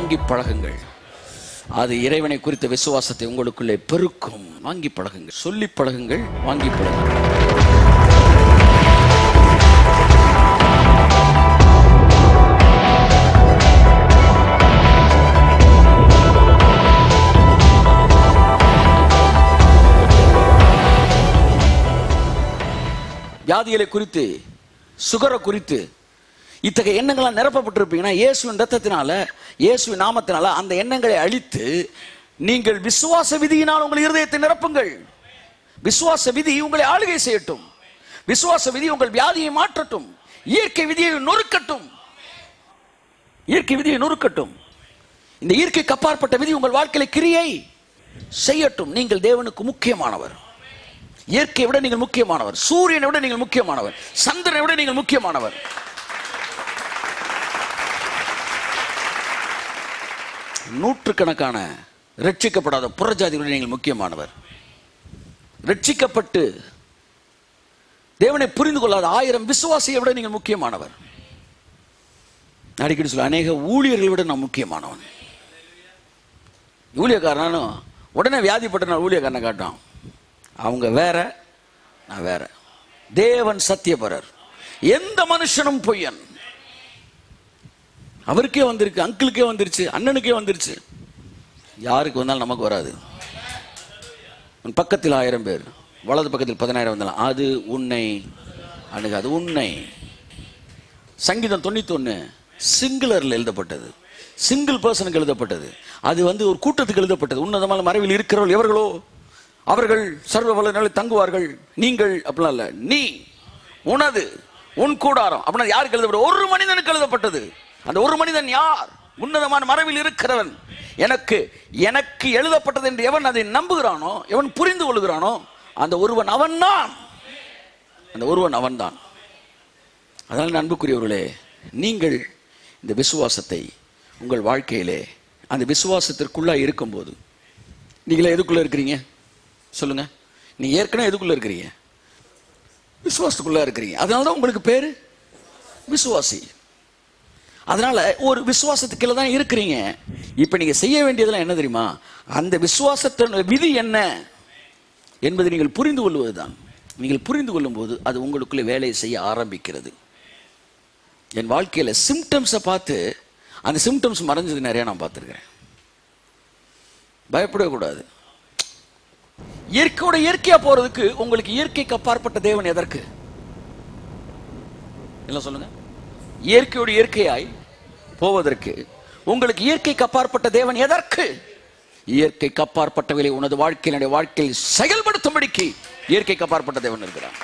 வாங்கி பழகுங்கள் அது இறைவனை குறித்த விசுவாசத்தை உங்களுக்குள்ளே பெருக்கும் வாங்கி பழகுங்கள் சொல்லி பழகுங்கள் வாங்கி பழகுங்கள் வியாதிகளை குறித்து சுகரை குறித்து இத்தகைய எண்ணங்களால் நிரப்பப்பட்டிருப்பீங்கன்னா இயேசுவின் ரத்தத்தினால இயேசுவின் நாமத்தினால அந்த எண்ணங்களை அழித்து நீங்கள் விசுவாச விதியினால் உங்கள் இருதயத்தை நிரப்புங்கள் விசுவாச விதி உங்களை ஆளுகை செய்யட்டும் விசுவாச விதி உங்கள் வியாதியை மாற்றட்டும் இயற்கை விதியை நொறுக்கட்டும் இயற்கை விதியை நொறுக்கட்டும் இந்த இயற்கைக்கு அப்பாற்பட்ட விதி உங்கள் வாழ்க்கையில கிரியை செய்யட்டும் நீங்கள் தேவனுக்கு முக்கியமானவர் இயற்கையை விட நீங்கள் முக்கியமானவர் சூரியனை விட நீங்கள் முக்கியமானவர் சந்திரனை விட நீங்கள் முக்கியமானவர் நூற்றுக்கணக்கான ரட்சிக்கப்படாத புறஜாதிகளுடன் நீங்கள் முக்கியமானவர் ரட்சிக்கப்பட்டு தேவனை புரிந்து கொள்ளாத ஆயிரம் விசுவாசியை விட நீங்கள் முக்கியமானவர் நான் அடிக்கடி சொல்ல அநேக ஊழியர்களை விட நான் முக்கியமானவன் ஊழியக்காரனும் உடனே வியாதிப்பட்ட நான் ஊழியக்காரனை காட்டான் அவங்க வேற நான் வேற தேவன் சத்தியபரர் எந்த மனுஷனும் பொய்யன் அவருக்கே வந்திருக்கு அங்கிளுக்கே வந்துருச்சு அண்ணனுக்கே வந்துருச்சு யாருக்கு வந்தாலும் நமக்கு வராது உன் பக்கத்தில் ஆயிரம் பேர் வலது பக்கத்தில் பதினாயிரம் வந்தாலும் அது உன்னை அணுகாது உன்னை சங்கீதம் தொண்ணூத்தொன்னு சிங்குலரில் எழுதப்பட்டது சிங்கிள் பர்சனுக்கு எழுதப்பட்டது அது வந்து ஒரு கூட்டத்துக்கு எழுதப்பட்டது உன்னதமான மறைவில் இருக்கிறவர்கள் எவர்களோ அவர்கள் சர்வ வல்ல நிலையில் தங்குவார்கள் நீங்கள் அப்படிலாம் இல்ல நீ உனது உன் கூடாரம் அப்படின்னா யாருக்கு எழுதப்பட்டது ஒரு மனிதனுக்கு எழுதப்பட்டது அந்த ஒரு மனிதன் யார் உன்னதமான மறைவில் இருக்கிறவன் எனக்கு எனக்கு எழுதப்பட்டது என்று எவன் அதை நம்புகிறானோ எவன் புரிந்து கொள்கிறானோ அந்த ஒருவன் அவன்தான் அந்த ஒருவன் அவன்தான் அதனால் அன்புக்குரியவர்களே நீங்கள் இந்த விசுவாசத்தை உங்கள் வாழ்க்கையிலே அந்த விசுவாசத்திற்குள்ளா இருக்கும்போது நீங்களே எதுக்குள்ள இருக்கிறீங்க சொல்லுங்க நீ ஏற்கனவே எதுக்குள்ள இருக்கிறீங்க விசுவாசத்துக்குள்ள இருக்கிறீங்க அதனால தான் உங்களுக்கு பேரு விசுவாசி அதனால ஒரு விசுவாசத்துக்குள்ள தான் இருக்கிறீங்க இப்ப நீங்க செய்ய வேண்டியதெல்லாம் என்ன தெரியுமா அந்த விசுவாசத்தின் விதி என்ன என்பதை நீங்கள் புரிந்து கொள்வதுதான் நீங்கள் புரிந்து கொள்ளும்போது அது உங்களுக்குள்ளே வேலையை செய்ய ஆரம்பிக்கிறது என் வாழ்க்கையில சிம்டம்ஸை பார்த்து அந்த சிம்டம்ஸ் மறைஞ்சது நிறைய நான் பார்த்துருக்கேன் பயப்படவே கூடாது இயற்கையோட இயற்கையா போறதுக்கு உங்களுக்கு இயற்கைக்கு அப்பாற்பட்ட தேவன் எதற்கு என்ன சொல்லுங்க இயற்கையோடு இயற்கையாய் போவதற்கு உங்களுக்கு இயற்கைக்கு அப்பாற்பட்ட தேவன் எதற்கு இயற்கைக்கு அப்பாற்பட்டவர்களை உனது வாழ்க்கையினுடைய வாழ்க்கையில் செயல்படுத்தும்படிக்கு இயற்கைக்கு அப்பாற்பட்ட தேவன் இருக்கிறார்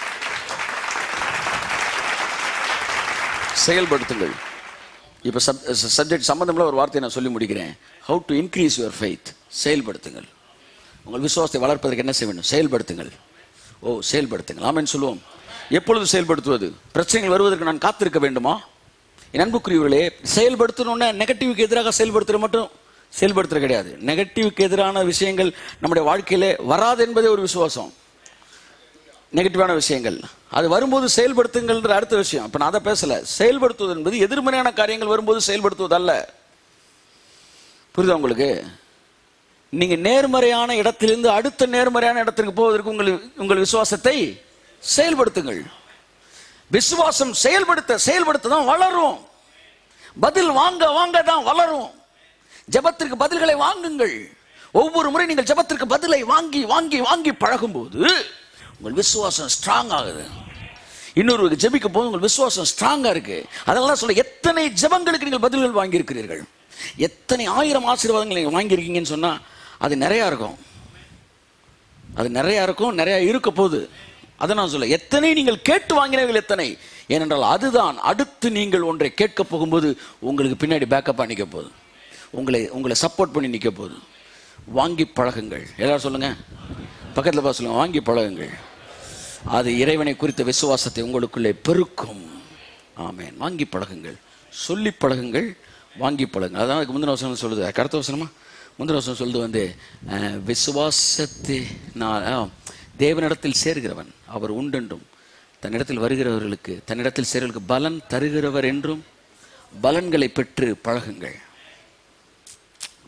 செயல்படுத்துங்கள் இப்போ சப் சப்ஜெக்ட் சம்பந்தம்ல ஒரு வார்த்தையை நான் சொல்லி முடிக்கிறேன் how to increase your faith செயல்படுத்துங்கள் உங்கள் விசுவாசத்தை வளர்ப்பதற்கு என்ன செய்ய வேண்டும் செயல்படுத்துங்கள் ஓ செயல்படுத்துங்கள் ஆமென் சொல்லுவோம் எப்பொழுது செயல்படுத்துவது பிரச்சனைகள் வருவதற்கு நான் காத்திருக்க வேண்டுமா என் அன்புக்குரியவர்களே செயல்படுத்தணும்னா நெகட்டிவ்க்கு எதிராக செயல்படுத்துற மட்டும் செயல்படுத்துற கிடையாது நெகட்டிவ்க்கு எதிரான விஷயங்கள் நம்முடைய வாழ்க்கையிலே வராது என்பதே ஒரு விசுவாசம் நெகட்டிவான விஷயங்கள் அது வரும்போது செயல்படுத்துங்கள்ன்ற அடுத்த விஷயம் இப்ப நான் அதை பேசல செயல்படுத்துவது என்பது எதிர்மறையான காரியங்கள் வரும்போது செயல்படுத்துவது அல்ல புரியுதா உங்களுக்கு நீங்க நேர்மறையான இடத்திலிருந்து அடுத்த நேர்மறையான இடத்திற்கு போவதற்கு உங்கள் உங்கள் விசுவாசத்தை செயல்படுத்துங்கள் விசுவாசம் செயல்படுத்த செயல்படுத்த தான் வளரும் பதில் வாங்க வாங்க தான் வளரும் ஜெபத்திற்கு பதில்களை வாங்குங்கள் ஒவ்வொரு முறை நீங்கள் ஜெபத்திற்கு பதிலை வாங்கி வாங்கி வாங்கி பழகும்போது உங்கள் விசுவாசம் ஸ்ட்ராங் ஆகுது இன்னொரு ஜெபிக்க போது உங்கள் விசுவாசம் ஸ்ட்ராங்கா இருக்கு அதெல்லாம் சொல்ல எத்தனை ஜெபங்களுக்கு நீங்கள் பதில்கள் வாங்கியிருக்கிறீர்கள் எத்தனை ஆயிரம் ஆசீர்வாதங்கள் நீங்கள் வாங்கியிருக்கீங்கன்னு சொன்னா அது நிறைய இருக்கும் அது நிறைய இருக்கும் நிறைய இருக்க போகுது அதை நான் சொல்ல எத்தனை நீங்கள் கேட்டு வாங்கினவர்கள் எத்தனை ஏனென்றால் அதுதான் அடுத்து நீங்கள் ஒன்றை கேட்க போகும்போது உங்களுக்கு பின்னாடி பேக்கப் நிற்க போகுது உங்களை உங்களை சப்போர்ட் பண்ணி நிற்க போகுது வாங்கி பழகுங்கள் எல்லாரும் சொல்லுங்க பக்கத்தில் பார்த்து சொல்லுங்க வாங்கி பழகுங்கள் அது இறைவனை குறித்த விசுவாசத்தை உங்களுக்குள்ளே பெருக்கும் ஆமென் வாங்கி பழகுங்கள் சொல்லி பழகுங்கள் வாங்கி பழகுங்கள் அதான் அதுக்கு முந்தின வசனம் சொல்லுது அதுக்கு அடுத்த வசனமா முந்தின வசனம் சொல்லுது வந்து அஹ், விசுவாசத்தினால் ஆ, தேவனிடத்தில் சேர்கிறவன் அவர் உண்டென்றும் தன்னிடத்தில் வருகிறவர்களுக்கு தன்னிடத்தில் சேர்கிறவர்களுக்கு பலன் தருகிறவர் என்றும் பலன்களை பெற்று பழகுங்கள்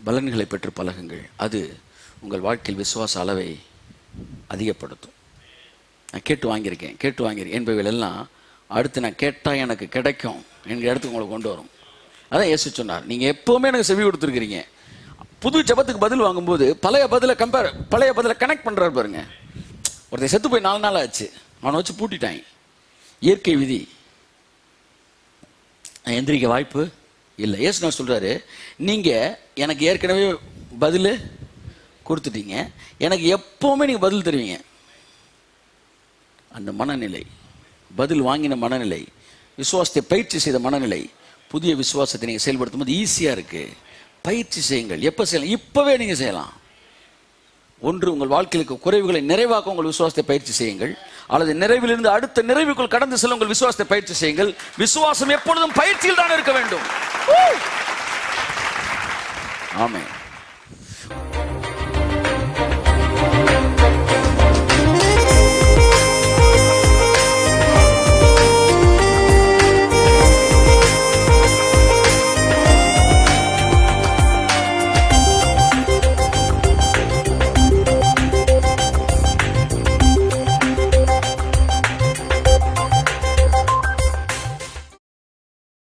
பலன்களை பெற்று பழகுங்கள் அது உங்கள் வாழ்க்கையில் விசுவாச அளவை அதிகப்படுத்தும் நான் கேட்டு வாங்கியிருக்கேன் கேட்டு வாங்கியிருக்கேன் என்பவைகள் எல்லாம் அடுத்து நான் கேட்டால் எனக்கு கிடைக்கும் என்கிற இடத்துக்கு உங்களை கொண்டு வரும் அதான் இயேசு சொன்னார் நீங்கள் எப்போவுமே எனக்கு செவி கொடுத்துருக்கிறீங்க புது ஜெபத்துக்கு பதில் வாங்கும்போது பழைய பதிலை கம்பேர் பழைய பதிலை கனெக்ட் பண்ணுறாரு பாருங்க ஒருத்தன் செத்து போய் நாலு நாள் ஆச்சு அவனை வச்சு பூட்டிட்டாங்க இயற்கை விதி நான் எந்திரிக்க வாய்ப்பு இல்லை ஏசு நான் சொல்கிறாரு நீங்கள் எனக்கு ஏற்கனவே பதில் கொடுத்துட்டீங்க எனக்கு எப்போவுமே நீங்கள் பதில் தருவீங்க அந்த மனநிலை பதில் வாங்கின மனநிலை விசுவாசத்தை பயிற்சி செய்த மனநிலை புதிய விசுவாசத்தை நீங்கள் செயல்படுத்தும் போது ஈஸியாக இருக்குது பயிற்சி செய்யுங்கள் எப்போ செய்யலாம் இப்போவே நீங்கள் செய்யலாம் ஒன்று உங்கள் வாழ்க்கையில் இருக்க குறைவுகளை நிறைவாக்க உங்கள் விசுவாசத்தை பயிற்சி செய்யுங்கள் அல்லது நிறைவிலிருந்து அடுத்த நிறைவுக்குள் கடந்து செல்ல உங்கள் விசுவாசத்தை பயிற்சி செய்யுங்கள் விசுவாசம் எப்பொழுதும் பயிற்சியில் தான் இருக்க வேண்டும் ஆமென்